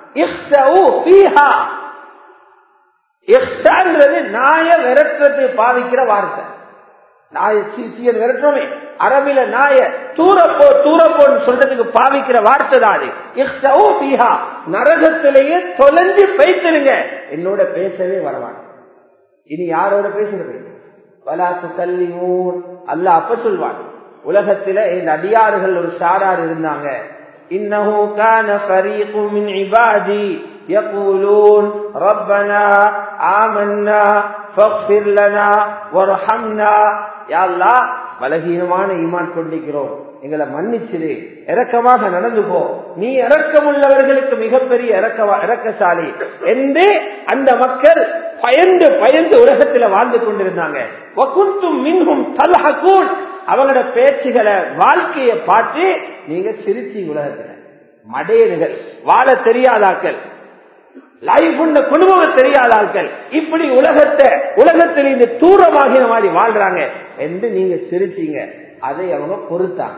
நாய விரட்டுறது பாவிக்கிற வார்த்தை நாய சீசியன் விரட்டுறோமே அரபில நாய தூரப்போ தூரப்போன்னு சொல்றதுக்கு பாவிக்கிற வார்த்தை தான் அது நரகத்திலேயே தொலைஞ்சு பேசுறீங்க என்னோட பேசவே வரவான் இனி யாரோட பேசுறது வலாத்து கல்வி அல்ல அப்ப சொல்வான் உலகத்தில இந்த அடியாறுகள் ஒரு சாரார் இருந்தாங்க இன்னஹு கான ஃபரீகு மின் இபாதி يقولون ربنا آمنا فاغفر لنا وارحمنا يا الله பலகீனமான ஈமான் கொண்டிருக்கிறோம் எங்களை மன்னிச்சிரு இறக்கமாக நடந்து போ நீ இறக்கமுள்ளவர்களுக்கு மிகப்பெரிய இறக்கவா இறக்கசாலி என்று அந்த மக்கள் பயந்து பயந்து உலகத்துல வாழ்ந்து கொண்டிருந்தாங்க மின்ஹும் தல்ஹகூன் அவங்களோட பேச்சுகளை வாழ்க்கையை பார்த்து நீங்க சிரிச்சி உலகத்துல மடையர்கள் வாழ தெரியாதாக்கள் லைஃப் குடும்பம் தெரியாத ஆட்கள் இப்படி உலகத்தை உலகத்தில் இந்த தூரமாகின மாதிரி வாழ்றாங்க என்று நீங்க சிரிச்சீங்க அதை அவங்க பொறுத்தாங்க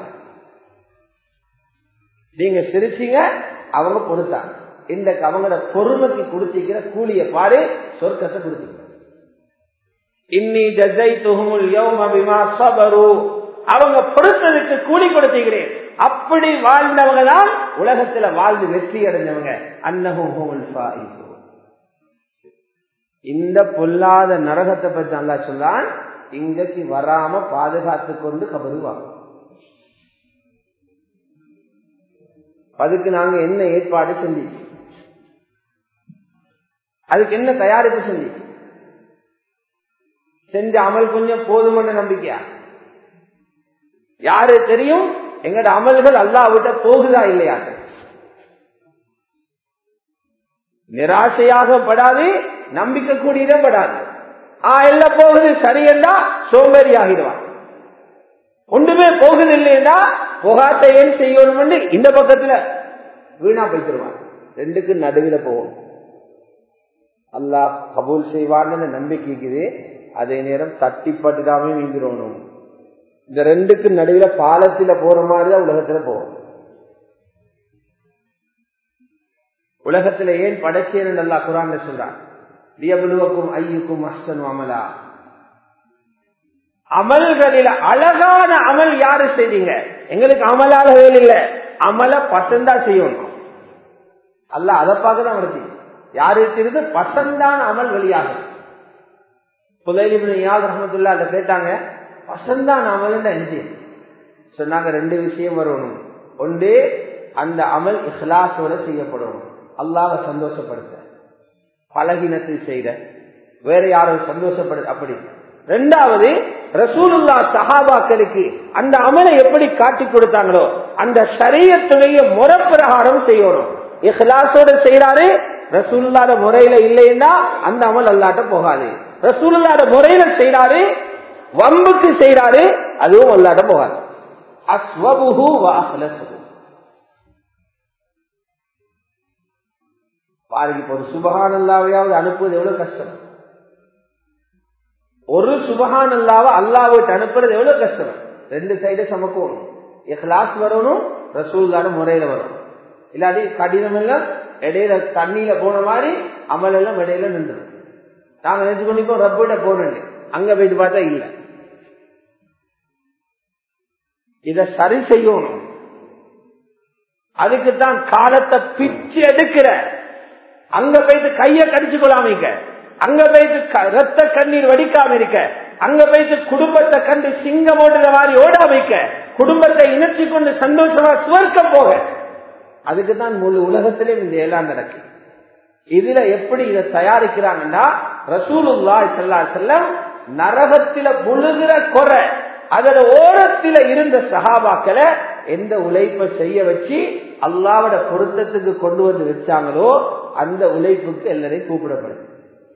நீங்க சிரிச்சீங்க அவங்க பொறுத்தாங்க இந்த அவங்களோட பொறுமைக்கு கொடுத்திக்கிற கூலிய பாரு சொர்க்கத்தை கொடுத்தீங்க இன்னி ஜஜை துகுமுல் யோம பிமா சபரு அவங்க பொறுத்ததுக்கு கூலி கொடுத்துக்கிறேன் அப்படி வாழ்ந்தவங்க தான் உலகத்துல வாழ்ந்து வெற்றி அடைஞ்சவங்க அன்னகும் இந்த பொல்லாத நரகத்தை பற்றி நல்லா சொல்லான் இங்கக்கு வராம பாதுகாத்து கொண்டு கபருவாங்க அதுக்கு நாங்க என்ன ஏற்பாடு செஞ்சு அதுக்கு என்ன தயாரிப்பு செஞ்சு செஞ்ச அமல் கொஞ்சம் போதுமான நம்பிக்கையா யாரு தெரியும் எங்கட அமல்கள் அல்லா விட்ட போகுதா இல்லையா நிராசையாக படாது நம்பிக்கை கூடியதே படாது ஆ எல்லாம் போகுது சரியண்டா சோம்பேறி ஆகிடுவான் ஒன்றுமே போகுது இல்லையா போகாட்ட ஏன் செய்யணும் இந்த பக்கத்துல வீணா போய்த்திருவான் ரெண்டுக்கு நடுவில் போகும் அல்லாஹ் கபூல் செய்வான்னு நம்பிக்கைக்குது அதே நேரம் தட்டிப்பட்டுடாமே வீந்துடணும் இந்த ரெண்டுக்கு நடுவில் பாலத்தில போற மாதிரிதான் உலகத்துல போகும் உலகத்துல ஏன் படைச்சேன்னு நல்லா குரான் சொல்றான் வியபுலுவக்கும் ஐயுக்கும் அஸ்தன் அமலா அமல்களில் அழகான அமல் யாரு செய்தீங்க எங்களுக்கு அமலால வேலை இல்ல அமல பசந்தா செய்யணும் அல்ல அதை பார்க்க தான் வருது யாரு இருக்கிறது பசந்தான அமல் வெளியாகும் புதையிலிபின் யாத் ரஹமத்துல்லா அதை கேட்டாங்க பசந்தான் அமல் என்ன சொன்னாங்க ரெண்டு விஷயம் வரணும் ஒன்று அந்த அமல் இஹ்லாசோட செய்யப்படணும் அல்லாஹ் சந்தோஷப்படுத்த பலகினத்தை செய்த வேற யாரும் சந்தோஷப்படு அப்படி ரெண்டாவது ரசூலுல்லா சஹாபாக்களுக்கு அந்த அமலை எப்படி காட்டி கொடுத்தாங்களோ அந்த சரியத்துடைய முறப்பிரகாரம் செய்யணும் இஹ்லாசோட செய்யறாரு ரசூல்லாத முறையில இல்லைன்னா அந்த அமல் அல்லாட்ட போகாது ரசூல்லாத முறையில செய்யறாரு வம்புக்கு செய்யறாரு அதுவும் அல்லாட்ட போகாது அஸ்வபுஹு வாஹலசுஹு பாருங்க இப்ப ஒரு சுபகான் அல்லாவையாவது அனுப்புவது எவ்வளவு கஷ்டம் ஒரு சுபகான் அல்லாவை அல்லாவிட்டு அனுப்புறது எவ்வளவு கஷ்டம் ரெண்டு சைடு சமக்கணும் கிளாஸ் வரணும் ரசூல்லான முறையில வரும் இல்லாட்டி கடினம் எல்லாம் இடையில தண்ணியில போன மாதிரி அமல் எல்லாம் இடையில நின்று நாங்க நினைச்சு கொண்டிப்போம் ரப்பிட போனேன் அங்க போயிட்டு பார்த்தா இல்ல இத சரி செய்யணும் அதுக்குத்தான் காலத்தை பிச்சு எடுக்கிற அங்க போயிட்டு கைய கடிச்சு கொள்ளாமிக்க அங்க போயிட்டு ரத்த கண்ணீர் வடிக்காம இருக்க அங்க போயிட்டு குடும்பத்தை கண்டு சிங்கம் ஓடுற மாதிரி ஓடாமிக்க குடும்பத்தை இணைச்சு கொண்டு சந்தோஷமா சுவர்க்கம் போக அதுக்கு தான் முழு உலகத்திலே இந்த எல்லாம் நடக்கு இதுல எப்படி இதை தயாரிக்கிறாங்கன்னா ரசூலுல்லா செல்லா செல்லம் நரகத்தில முழுகிற குறை அதோட ஓரத்தில இருந்த சகாபாக்களை எந்த உழைப்பை செய்ய வச்சு அல்லாவோட பொருத்தத்துக்கு கொண்டு வந்து வச்சாங்களோ அந்த உழைப்புக்கு எல்லாரையும் கூப்பிடப்படுது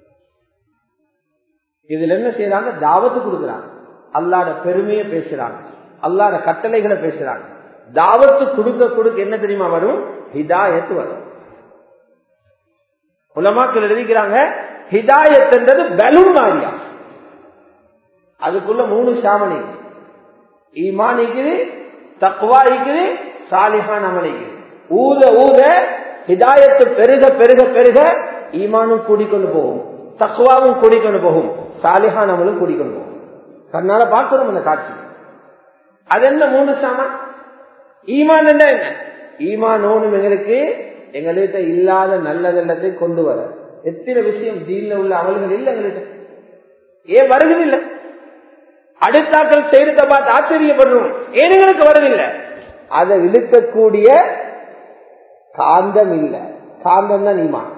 இதுல என்ன செய்யறாங்க தாவத்து கொடுக்குறாங்க அல்லாட பெருமையை பேசுறாங்க அல்லாட கட்டளைகளை பேசுறாங்க தாவத்து கொடுக்க கொடுக்க என்ன தெரியுமா வரும் ஹிதாயத்து வரும் உலமாக்கள் எழுதிக்கிறாங்க ஹிதாயத் என்றது பலூன் மாதிரியா அதுக்குள்ள மூணு சாமணி ஈமான் இருக்குது தக்குவா இருக்குது சாலிஹான் அமல் இருக்குது ஊத ஊத ஹிதாயத்து பெருக பெருக பெருக ஈமானும் கூடிக்கொண்டு போகும் தக்குவாவும் கூடிக்கொண்டு போகும் சாலிஹான் அமலும் கூடிக்கொண்டு போகும் கண்ணால பார்க்கிறோம் அந்த காட்சி அது என்ன மூணு சாமான் ஈமான் என்ன என்ன ஈமான் ஓணும் எங்களுக்கு எங்கள்கிட்ட இல்லாத நல்லதெல்லத்தை கொண்டு வர எத்தனை விஷயம் தீன்ல உள்ள அமல்கள் இல்லை எங்கள்கிட்ட ஏன் வருவதில்லை அடுத்தாக்கள் செய்யறத பார்த்து ஆச்சரியப்படுறோம் ஏன் எங்களுக்கு வருவதில்லை அதை இழுக்கக்கூடிய காந்தம் இல்லை காந்தம் தான் ஈமான்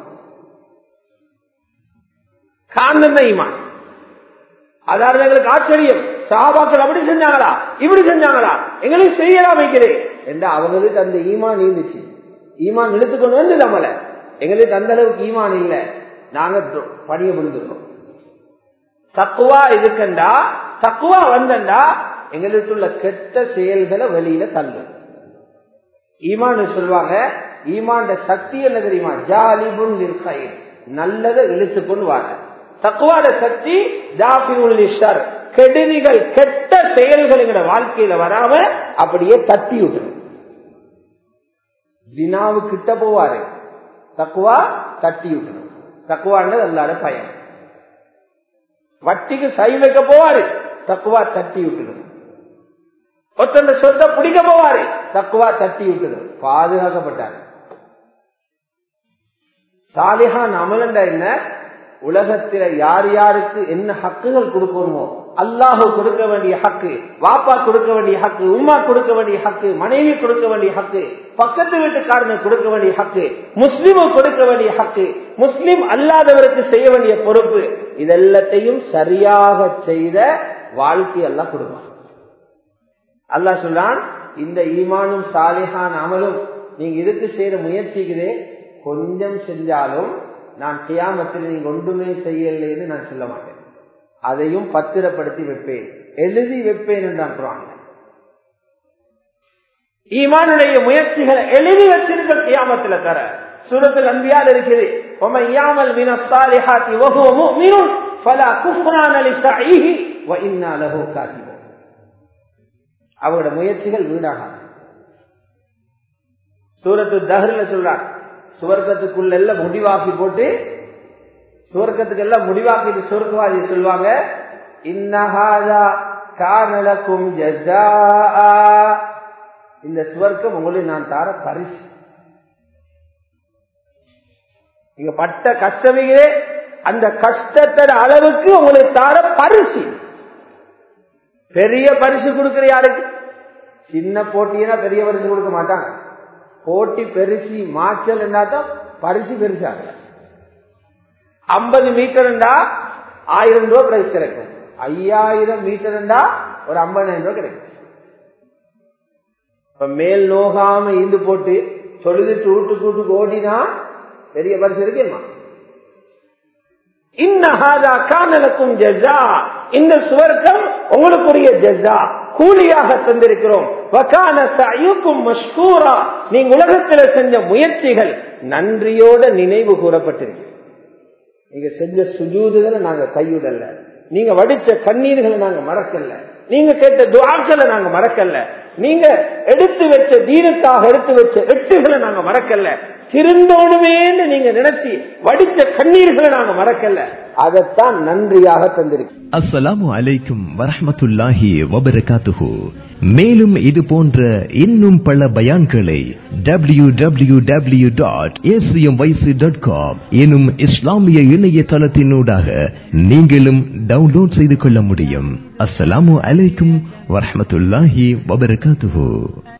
காந்தம் தான் ஈமான் அதாவது எங்களுக்கு ஆச்சரியம் சாபாக்கள் அப்படி செஞ்சாங்களா இப்படி செஞ்சாங்களா எங்களுக்கு செய்யலாம் வைக்கிறேன் என்று அவங்களுக்கு அந்த ஈமான் இருந்துச்சு ஈமான் இழுத்துக்கொண்டு வந்து நம்மள எங்களுக்கு அந்த அளவுக்கு ஈமான் இல்லை நாங்க பணிய விழுந்துருக்கோம் தக்குவா இருக்குண்டா தக்குவா வந்தண்டா எங்களுக்கு உள்ள கெட்ட செயல்களை வெளியில தள்ளும் ஈமான் சொல்லுவாங்க ஈமான் சக்தி என்ன தெரியுமா ஜாலிபுன் நல்லதை இழுத்துக்கொண்டு வாங்க தக்குவாத சக்தி ஜாபிர் கெடுதிகள் கெட்ட செயல்கள் எங்க வாழ்க்கையில வராம அப்படியே தட்டி விட்டுரும் தினாவு கிட்ட போவாரு தக்குவா தட்டி விட்டுரும் தக்குவான்றது அல்லாத பயம் வட்டிக்கு சை வைக்க போவாரு தக்குவா தட்டி விட்டுடும் ஒருத்தந்த சொத்தை பிடிக்க போவாரு தக்குவா தட்டி விட்டுடும் பாதுகாக்கப்பட்டார் சாலிஹான் அமலண்டா என்ன உலகத்தில யார் யாருக்கு என்ன ஹக்குகள் கொடுக்கணுமோ அல்லாஹு கொடுக்க வேண்டிய ஹக்கு வாப்பா கொடுக்க வேண்டிய ஹக்கு உமா கொடுக்க வேண்டிய ஹக்கு மனைவி கொடுக்க வேண்டிய ஹக்கு பக்கத்து வீட்டுக்காரனுக்கு கொடுக்க வேண்டிய ஹக்கு முஸ்லிமு கொடுக்க வேண்டிய ஹக்கு முஸ்லிம் அல்லாதவருக்கு செய்ய வேண்டிய பொறுப்பு இதெல்லாத்தையும் சரியாக செய்த வாழ்க்கையெல்லாம் கொடுப்பான் அல்லா சொல்றான் இந்த ஈமானும் சாலிஹான் அமலும் நீங்க இதுக்கு செய்யற முயற்சிக்குதே கொஞ்சம் செஞ்சாலும் நான் கியாமத்தில் நீங்க ஒன்றுமே செய்யலைன்னு நான் சொல்ல மாட்டேன் அதையும் பத்திரப்படுத்தி வைப்பேன் எழுதி வைப்பேன் என்றான் குரான் ஈமானுடைய முயற்சிகளை எழுதி வச்சிருக்க கியாமத்துல தர சூரத்தில் அன்பியால் இருக்குது ஒமையாமல் மின சாலிஹாத்தி வஹுவ முஃமினுன் ஃபலா குஃப்ரான லிஸஈஹி வ இன்னா லஹு காத்திபூன் அவரோட முயற்சிகள் வீணாகாது சூரத்து தஹர்ல சொல்றான் சுவர்க்கத்துக்குள்ள எல்லாம் முடிவாக்கி போட்டு சுவர்க்கத்துக்கு எல்லாம் முடிவாக்கிட்டு சுவர்க்கவாதி சொல்லுவாங்க இன்னஹாதா கானலக்கும் ஜஸா இந்த சுவர்க்கம் உங்களுக்கு நான் தார பரிசு நீங்க பட்ட கஷ்டமிகளே அந்த கஷ்டத்தோட அளவுக்கு உங்களுக்கு தார பரிசு பெரிய பரிசு கொடுக்கிற யாருக்கு சின்ன போட்டினா பெரிய பரிசு கொடுக்க மாட்டாங்க போட்டி பெருசி மாச்சல் தான் பரிசு பெருசாக ஐம்பது மீட்டர்ண்டா ஆயிரம் ரூபாய் பிரைஸ் கிடைக்கும் ஐயாயிரம் மீட்டர்ண்டா ஒரு ஐம்பதாயிரம் ரூபாய் கிடைக்கும் இப்ப மேல் நோகாம ஈந்து போட்டு தொழுதுட்டு வீட்டு கூட்டுக்கு ஓடினா பெரிய பரிசு இருக்குமா இன்னஹாதா கானலுக்கும் ஜஸா இந்த சுவர்க்கம் உங்களுக்குரிய ஜஸா கூலியாக தந்திருக்கிறோம் நீங்க உலகத்தில் செஞ்ச முயற்சிகள் நன்றியோட நினைவு கூறப்பட்டிருக்கு நீங்க செஞ்ச சுஜூதுகளை நாங்க கையுடல நீங்க வடிச்ச கண்ணீர்களை நாங்க மறக்கல நீங்க கேட்ட துவாக்களை நாங்க மறக்கல நீங்க எடுத்து வச்ச தீனுக்காக எடுத்து வச்ச எட்டுகளை நாங்க மறக்கல திருந்தோணுமேன்னு நீங்க நினைச்சு வடிச்ச கண்ணீர்களை நாங்க மறக்கல அதைத்தான் நன்றியாக தந்திருக்கு அஸ்ஸலாமு அலைக்கும் வரஹமத்துல்லாஹி வபரகாத்துஹு மேலும் இது போன்ற இன்னும் பல பயான்களை W W W dot dot com எனும் இஸ்லாமிய இணையதளத்தினூடாக நீங்களும் டவுன்லோட் செய்து கொள்ள முடியும் அஸ்ஸலாமு அலைக்கும் வரஹமத்துல்லாஹி வபரகாத்துஹு